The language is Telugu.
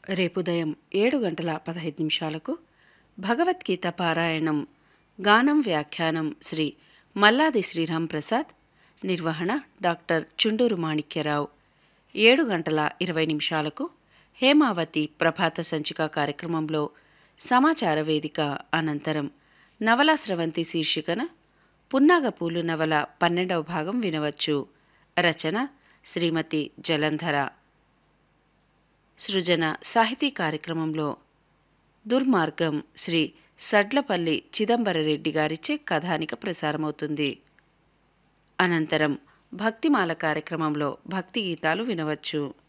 రేపు ఉదయం ఏడు గంటల పదహైదు నిమిషాలకు భగవద్గీత పారాయణం గానం వ్యాఖ్యానం శ్రీ మల్లాది శ్రీరామ్ ప్రసాద్ నిర్వహణ డాక్టర్ చుండూరు మాణిక్యరావు ఏడు గంటల ఇరవై నిమిషాలకు హేమావతి ప్రభాత సంచిక కార్యక్రమంలో సమాచార వేదిక అనంతరం నవలా స్రవంతి శీర్షికన పున్నాగపూలు నవల పన్నెండవ భాగం వినవచ్చు రచన శ్రీమతి జలంధర సృజన సాహితీ కార్యక్రమంలో దుర్మార్గం శ్రీ సడ్లపల్లి చిదంబరరెడ్డి గారిచే కథానిక ప్రసారమవుతుంది అనంతరం భక్తిమాల కార్యక్రమంలో భక్తి గీతాలు వినవచ్చు